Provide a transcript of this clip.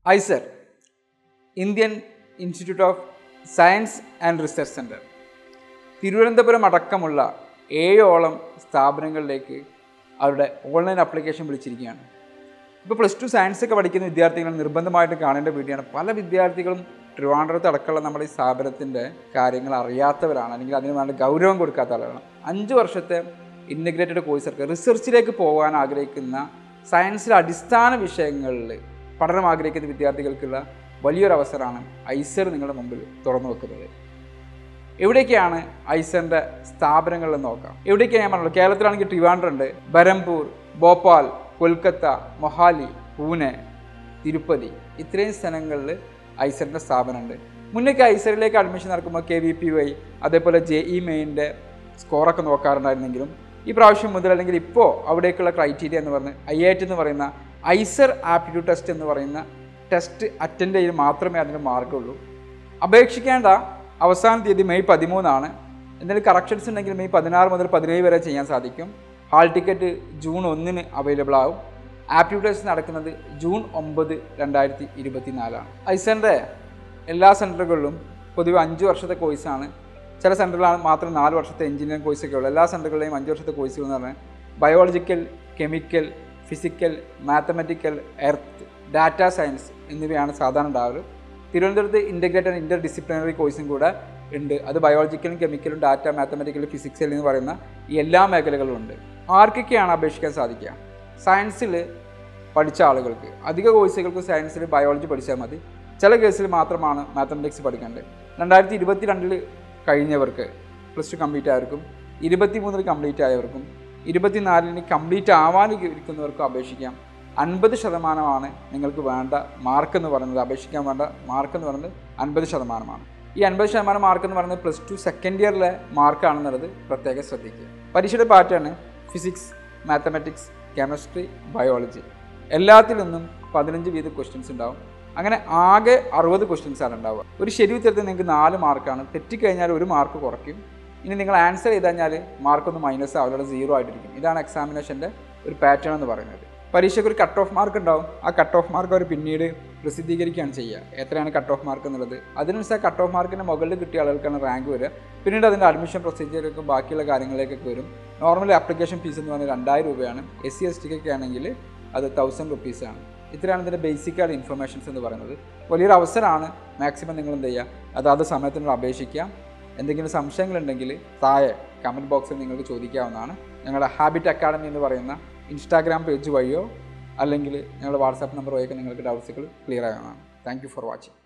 IISER Indian institute of science and research centre Thiruvananthapuram അടക്കമുള്ള ഏഴോളം സ്ഥാപനങ്ങളിലേക്ക് അവരുടെ ഓൺലൈൻ ആപ്ലിക്കേഷൻ വിളിച്ചിരിക്കുകയാണ് ഇപ്പോൾ പ്ലസ് ടു സയൻസ് ഒക്കെ പഠിക്കുന്ന വിദ്യാർത്ഥികൾ നിർബന്ധമായിട്ട് കാണേണ്ട വീഡിയോയാണ് പല വിദ്യാർത്ഥികളും ട്രിവാൻഡ്രത്ത് അടക്കമുള്ള നമ്മുടെ ഈ സ്ഥാപനത്തിൻ്റെ കാര്യങ്ങൾ അറിയാത്തവരാണ് അല്ലെങ്കിൽ അതിന് നല്ല ഗൗരവം കൊടുക്കാത്ത ആളുകളാണ് അഞ്ച് വർഷത്തെ ഇൻ്റഗ്രേറ്റഡ് കോഴ്സ് എടുക്കുക റിസർച്ചിലേക്ക് പോകാൻ ആഗ്രഹിക്കുന്ന സയൻസിലെ അടിസ്ഥാന വിഷയങ്ങളിൽ പഠനം ആഗ്രഹിക്കുന്ന വിദ്യാർത്ഥികൾക്കുള്ള വലിയൊരു അവസരമാണ് ഐസർ നിങ്ങളുടെ മുമ്പിൽ തുറന്നു വെക്കുന്നത് എവിടേക്കാണ് ഐസറിൻ്റെ സ്ഥാപനങ്ങൾ എന്ന് നോക്കാം എവിടേക്കാണ് ഞാൻ പറഞ്ഞത് കേരളത്തിലാണെങ്കിൽ ട്രിവാൻഡ്രം ഉണ്ട് ബരംപൂർ ഭോപ്പാൽ കൊൽക്കത്ത മൊഹാലി പൂനെ തിരുപ്പതി ഇത്രയും സ്ഥലങ്ങളിൽ ഐസറിൻ്റെ സ്ഥാപനമുണ്ട് മുന്നേക്ക് ഐസറിലേക്ക് അഡ്മിഷൻ നടക്കുമ്പോൾ കെ വി പി വൈ അതേപോലെ ജെ ഇ മെയിൻ്റെ സ്കോറൊക്കെ നോക്കാറുണ്ടായിരുന്നെങ്കിലും ഈ പ്രാവശ്യം മുതൽ അല്ലെങ്കിൽ ഇപ്പോൾ അവിടേക്കുള്ള ക്രൈറ്റീരിയ എന്ന് പറഞ്ഞ് ഐ ഐ ടി എന്ന് പറയുന്ന ഐസർ ആപ്റ്റിറ്റ്യൂഡ് ടെസ്റ്റ് എന്ന് പറയുന്ന ടെസ്റ്റ് അറ്റൻഡ് ചെയ്ത് മാത്രമേ അതിന് മാർക്കുള്ളൂ അപേക്ഷിക്കേണ്ട അവസാന തീയതി മെയ് പതിമൂന്നാണ് എന്തെങ്കിലും കറക്ഷൻസ് ഉണ്ടെങ്കിൽ മെയ് പതിനാറ് മുതൽ പതിനേഴ് വരെ ചെയ്യാൻ സാധിക്കും ഹാൾ ടിക്കറ്റ് ജൂൺ ഒന്നിന് അവൈലബിൾ ആവും ആപ്റ്റിറ്റ്യൂഡ് ടെസ്റ്റ് നടക്കുന്നത് ജൂൺ ഒമ്പത് രണ്ടായിരത്തി ഇരുപത്തി നാലാണ് ഐസറിൻ്റെ എല്ലാ സെൻറ്ററുകളിലും പൊതുവെ അഞ്ച് വർഷത്തെ കോഴ്സാണ് ചില സെൻറ്ററുകളാണ് മാത്രം നാല് വർഷത്തെ എഞ്ചിനീയറിംഗ് കോഴ്സൊക്കെ ഉള്ളൂ എല്ലാ സെൻറ്ററുകളിലെയും അഞ്ച് വർഷത്തെ കോഴ്സുകൾ എന്ന് പറഞ്ഞാൽ biological chemical physical mathematical earth data science എന്നിവയാണ് സാധാരണ ഉണ്ടാവുക തിരുവനന്തപുരത്ത് ഇൻ്റഗ്രേറ്റഡ് ഇൻ്റർ ഡിസിപ്ലിനറി കോഴ്സും കൂടെ ഉണ്ട് അത് ബയോളജിക്കലും കെമിക്കലും ഡാറ്റ മാത്തമെറ്റിക്കലും ഫിസിക്സൽ എന്ന് പറയുന്ന ഈ എല്ലാ മേഖലകളും ഉണ്ട് ആർക്കൊക്കെയാണ് അപേക്ഷിക്കാൻ സാധിക്കുക സയൻസിൽ പഠിച്ച ആളുകൾക്ക് അധിക കോഴ്സുകൾക്ക് സയൻസിൽ ബയോളജി പഠിച്ചാൽ മതി ചില കേസിൽ മാത്രമാണ് മാത്തമെറ്റിക്സ് പഠിക്കേണ്ടത് രണ്ടായിരത്തി ഇരുപത്തി രണ്ടിൽ കഴിഞ്ഞവർക്ക് പ്ലസ് ടു കംപ്ലീറ്റ് ആയവർക്കും ഇരുപത്തി മൂന്നിൽ കംപ്ലീറ്റ് ആയവർക്കും ഇരുപത്തിനാലിന് കംപ്ലീറ്റ് ആവാൻ ഇരിക്കുന്നവർക്കും അപേക്ഷിക്കാം അൻപത് ശതമാനമാണ് നിങ്ങൾക്ക് വേണ്ട മാർക്ക് എന്ന് പറയുന്നത് അപേക്ഷിക്കാൻ വേണ്ട മാർക്ക് എന്ന് പറയുന്നത് അൻപത് ശതമാനമാണ് ഈ അൻപത് ശതമാനം മാർക്ക് എന്ന് പറയുന്നത് പ്ലസ് ടു സെക്കൻഡ് ഇയറിലെ മാർക്കാണെന്നുള്ളത് പ്രത്യേകം ശ്രദ്ധിക്കുക പരീക്ഷയുടെ pattern physics mathematics chemistry biology എല്ലാത്തിൽ നിന്നും പതിനഞ്ച് വീത ക്വസ്റ്റ്യൻസ് ഉണ്ടാവും അങ്ങനെ ആകെ അറുപത് ക്വസ്റ്റ്യൻസ് ആണ് ഉണ്ടാവുക ഒരു ശരി ഉത്തരത്തിൽ നിങ്ങൾക്ക് നാല് മാർക്കാണ് തെറ്റിക്കഴിഞ്ഞാൽ ഒരു മാർക്ക് കുറയ്ക്കും ഇനി നിങ്ങൾ ആൻസർ ചെയ്ത് കഴിഞ്ഞാൽ മാർക്കൊന്ന് മൈനസ് ആവില്ല സീറോ ആയിട്ടിരിക്കും ഇതാണ് എക്സാമിനേഷൻ്റെ ഒരു പാറ്റേൺ എന്ന് പറയുന്നത് പരീക്ഷയ്ക്ക് ഒരു കട്ട് ഓഫ് മാർക്ക് ഉണ്ടാവും ആ കട്ട് ഓഫ് മാർക്ക് അവർ പിന്നീട് പ്രസിദ്ധീകരിക്കുകയാണ് ചെയ്യുക എത്രയാണ് കട്ട് ഓഫ് മാർക്ക് എന്നുള്ളത് അതിനനുസരിച്ച് കട്ട് ഓഫ് മാർക്കിൻ്റെ മുകളിൽ കിട്ടിയ ആളുകൾക്കാണ് റാങ്ക് വരിക പിന്നീട് അതിൻ്റെ അഡ്മിഷൻ പ്രൊസീജിയറിലേക്കും ബാക്കിയുള്ള കാര്യങ്ങളിലേക്കൊക്കെ വരും നോർമലി ആപ്ലിക്കേഷൻ ഫീസ് എന്ന് പറഞ്ഞാൽ രണ്ടായിരം രൂപയാണ് എസ് സി എസ് ടിക്കൊക്കെ ആണെങ്കിൽ അത് തൗസൻഡ് റുപ്പീസാണ് ഇത്രയാണ് ഇതിൻ്റെ ബേസിക്കായിട്ട് ഇൻഫർമേഷൻസ് എന്ന് പറയുന്നത് വലിയൊരു അവസരമാണ് മാക്സിമം നിങ്ങൾ എന്ത് ചെയ്യുക അതാത് സമയത്ത് നിങ്ങൾ അപേക്ഷിക്കാം എന്തെങ്കിലും സംശയങ്ങളുണ്ടെങ്കിൽ താഴെ കമൻറ്റ് ബോക്സിൽ നിങ്ങൾക്ക് ചോദിക്കാവുന്നതാണ് ഞങ്ങളുടെ ഹാബിറ്റ് അക്കാഡമി എന്ന് പറയുന്ന ഇൻസ്റ്റാഗ്രാം പേജ് വഴിയോ അല്ലെങ്കിൽ ഞങ്ങളുടെ വാട്സാപ്പ് നമ്പർ വഴിയൊക്കെ നിങ്ങൾക്ക് ഡൗട്ട്സുകൾ ക്ലിയർ ആവുന്നതാണ് താങ്ക് യു ഫോർ വാച്ചിങ്